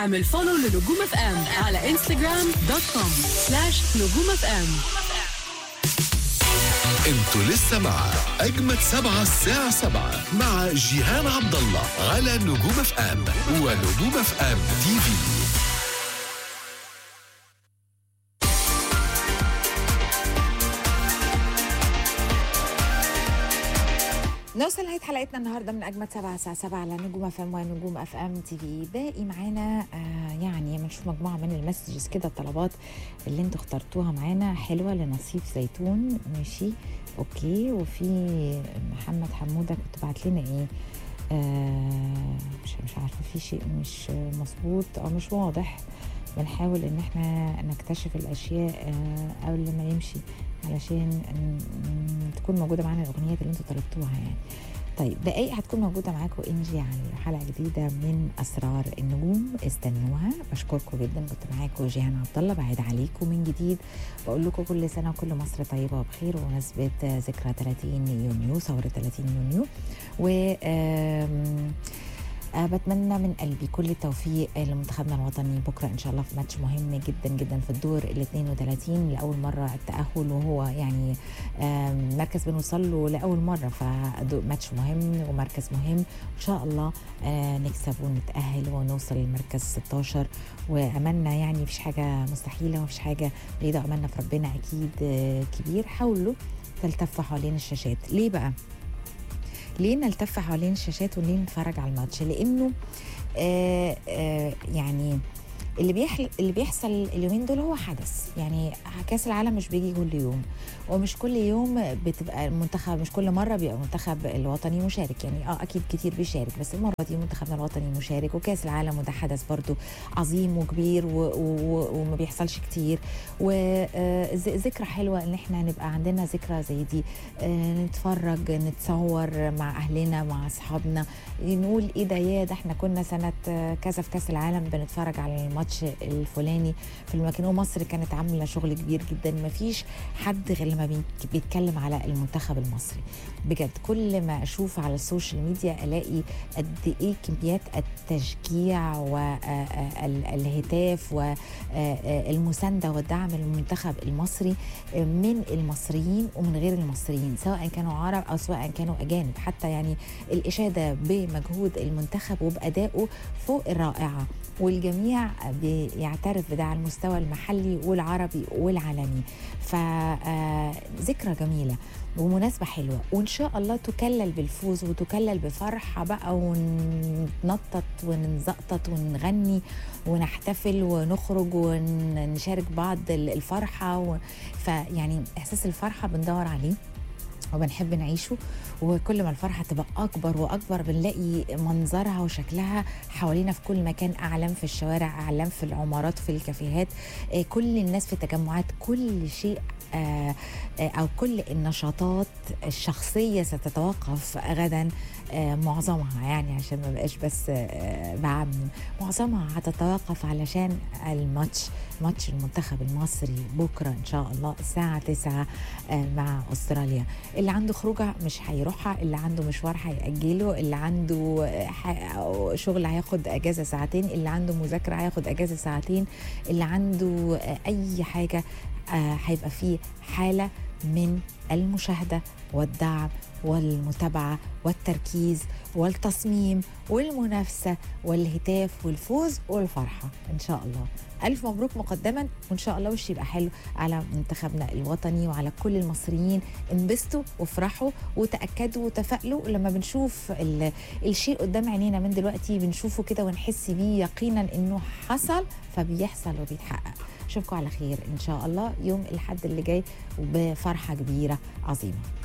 اعمل فولو لنجوم اف ام على انستغرام دوت كوم سلاش نجوم اف ام انتوا لسه مع اجمد سبعة الساعة سبعة مع جيهان عبد الله على نجوم اف ام ونجوم اف ام تي في نوصل لنهايه حلقتنا النهارده من اجمد سبعة الساعه 7 على نجوم اف ام ونجوم اف ام تي في باقي معانا آه يعني بنشوف مجموعه من المسجز كده الطلبات اللي انتوا اخترتوها معانا حلوه لنصيف زيتون ماشي اوكي وفي محمد حموده كنت بعت لنا ايه آه مش مش عارفه في شيء مش مظبوط او مش واضح بنحاول ان احنا نكتشف الاشياء آه قبل ما نمشي علشان ن- تكون موجوده معانا الاغنيات اللي انتوا طلبتوها يعني طيب دقايق هتكون موجوده معاكم انجي يعني حلقه جديده من اسرار النجوم استنوها بشكركم جدا كنت معاكم جيهان عبد الله بعيد عليكم من جديد بقول لكم كل سنه وكل مصر طيبه وبخير ومناسبه ذكرى 30 يونيو ثوره 30 يونيو و آم، أه بتمنى من قلبي كل التوفيق لمنتخبنا الوطني بكره ان شاء الله في ماتش مهم جدا جدا في الدور ال 32 لاول مره التاهل وهو يعني آم، مركز بنوصل له لاول مره فماتش مهم ومركز مهم ان شاء الله آه، نكسب ونتاهل ونوصل للمركز 16 واملنا يعني مفيش حاجه مستحيله ومفيش حاجه بعيده املنا في ربنا اكيد آه، كبير حاولوا تلتفوا حوالين الشاشات ليه بقى؟ ليه نلتف حوالين الشاشات وليه نتفرج على الماتش لانه آه آه يعني اللي بيحل اللي بيحصل اليومين دول هو حدث يعني كاس العالم مش بيجي كل يوم ومش كل يوم بتبقى المنتخب مش كل مره بيبقى المنتخب الوطني مشارك يعني اه اكيد كتير بيشارك بس المره دي منتخبنا الوطني مشارك وكاس العالم وده حدث برضو عظيم وكبير و و وما بيحصلش كتير وذكرى حلوه ان احنا نبقى عندنا ذكرى زي دي آه، نتفرج نتصور مع اهلنا مع اصحابنا نقول ايه ده يا ده احنا كنا سنه آه، كذا في كاس العالم بنتفرج على الماتش الفلاني في المكان ومصر كانت عامله شغل كبير جدا ما فيش حد غير لما بي- بيتكلم على المنتخب المصري بجد كل ما اشوف على السوشيال ميديا الاقي قد ايه كميات التشجيع والهتاف والمسانده والدعم للمنتخب المصري من المصريين ومن غير المصريين سواء كانوا عرب او سواء كانوا اجانب حتى يعني الاشاده بمجهود المنتخب وبادائه فوق الرائعه والجميع بيعترف بده على المستوى المحلي والعربي والعالمي فذكرى جميله ومناسبة حلوة وإن شاء الله تكلل بالفوز وتكلل بفرحة بقى وننطط ونزقطط ونغني ونحتفل ونخرج ونشارك بعض الفرحة و... فيعني إحساس الفرحة بندور عليه وبنحب نعيشه وكل ما الفرحة تبقى أكبر وأكبر بنلاقي منظرها وشكلها حوالينا في كل مكان أعلام في الشوارع أعلام في العمارات في الكافيهات آه، كل الناس في التجمعات كل شيء آه، آه، أو كل النشاطات الشخصية ستتوقف غدا آه، معظمها يعني عشان ما بقاش بس آه، بعمم معظمها هتتوقف علشان الماتش ماتش المنتخب المصري بكرة إن شاء الله الساعة 9 آه، مع أستراليا اللي عنده خروجه مش هيروحها اللي عنده مشوار هيأجله اللي عنده آه، ح- أو شغل هياخد اجازه ساعتين اللي عنده مذاكره هياخد اجازه ساعتين اللي عنده آه، اي حاجه آه، هيبقى فيه حاله من المشاهده والدعم والمتابعه والتركيز والتصميم والمنافسه والهتاف والفوز والفرحه ان شاء الله الف مبروك مقدما وان شاء الله وش يبقى حلو على منتخبنا الوطني وعلى كل المصريين انبسطوا وافرحوا وتاكدوا وتفائلوا لما بنشوف ال- الشيء قدام عينينا من دلوقتي بنشوفه كده ونحس بيه يقينا انه حصل فبيحصل وبيتحقق اشوفكم على خير ان شاء الله يوم الاحد اللي جاي وبفرحه كبيره عظيمه